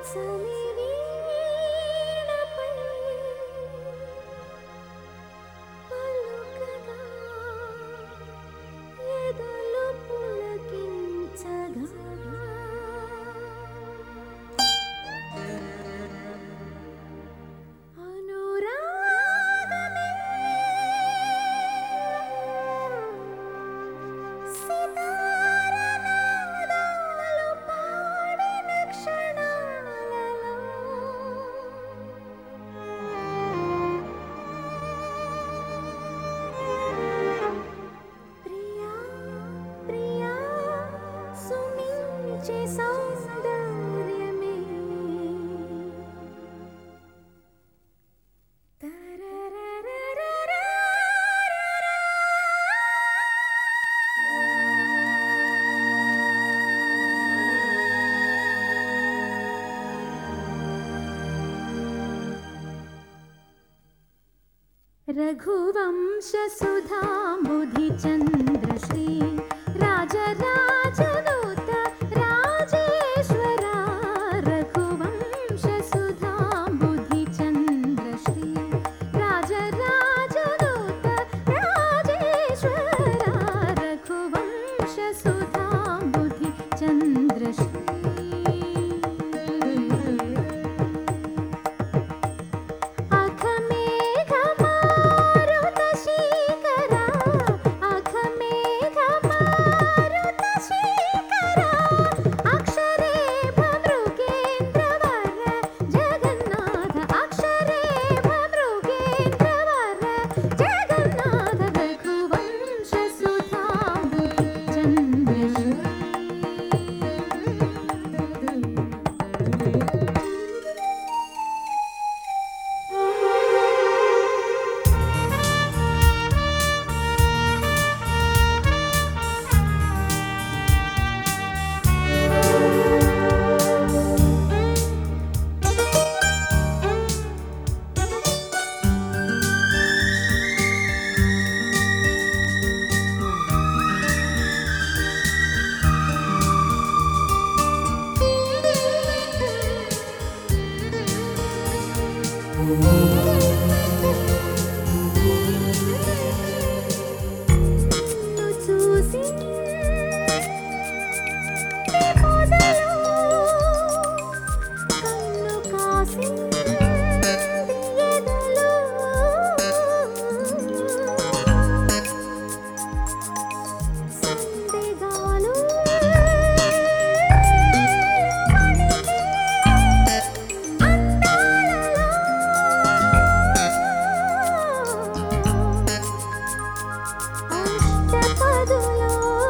చలివీణపై పలుకగా ఎదలు పులకించగా అనురాగమే సితారనాదాలు పాడిన క్షణాలలో ప్రియా ప్రియా సుమించే సౌందర్యమే रघुवंशसुधाम्बुधिचन्द्रश्री राजराजदूत राजेश्वरा रघुवंशसुधाम्बुधिचन्द्रश्री राजराजदूत राजेश्वरा रघुवंशसुधाम्बुधिचन्द्रश्री अखमेघमारुतशीकरा अखमेघमारुतशीकरा अक्षरे भमृगेन्द्रवर जगन्नाथ अक्षरे भमृगेन्द्रवर जगन्नाथ रघुवंशसुधाम्बुधिचन्द्रश्री నిన్ను చూసి మొదలు కన్ను కాసి ఎదలు సందెగాలు అష్టపదులో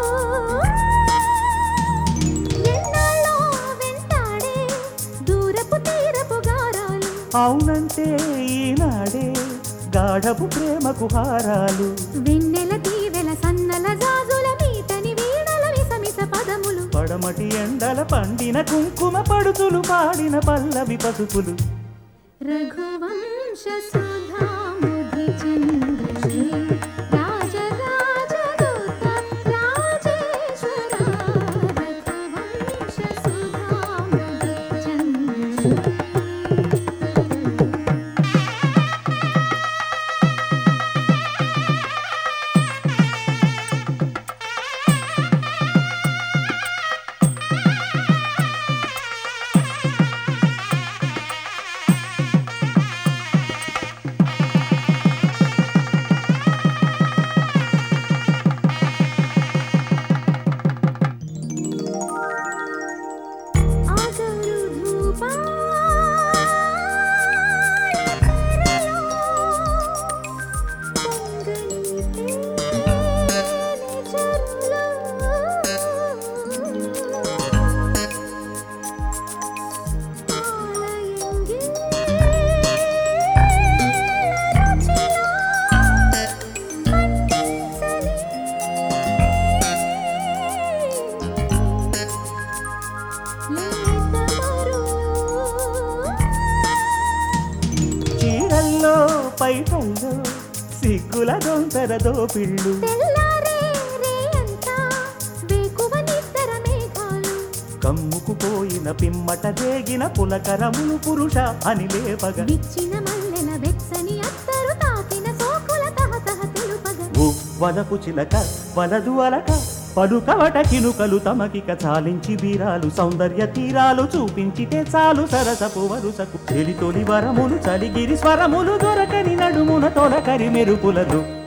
ఎన్నాళ్ళో వెంటాడే దూరపు తీరపు గారాలు అవునంటే ఈనాడే గాఢపు ప్రేమకు హారాలు వెన్నెల తీవెల సన్నల జాజుల మీటని వీణల విసమిస పదములు పడమటి ఎండల పండిన కుంకుమ పడుతులు పాడిన పల్లవి పసుపులు రఘువంశ సుధాముధి చంద్రశ్రీ రాజరాజదూత రాజేశ్వర రఘువంశ సుధాముధి చంద్రశ్రీ ఆగరు ధూపాలలో పొంగని తేనె జరులో పాలయంగి రుచిలో పండించని చీరల్లో పైటల్లో సిగ్గుల దొంతర దోపిళ్ళు తెల్లారే రే అంతా వేకువ నిద్ర మేఘాలు కమ్ముకు పొంగిపోయిన పిమ్మట రేగిన పులకరములు పురుష అని లేపగ విచ్చిన మల్లెల వెచ్చని అత్తరు తాకిన సోకుల తహతహ తెలుపగ ఓ వలపు చిలక వలదు అలక పలుకవట కినుకలు తమకిక చాలించి బీరాలు సౌందర్య తీరాలు చూపించితే చాలు సరసపు వరుసకు చెలి తొలి వరములు చలిగిరి స్వరములు దొరకని నడుమున తొలకరి మెరుపులదు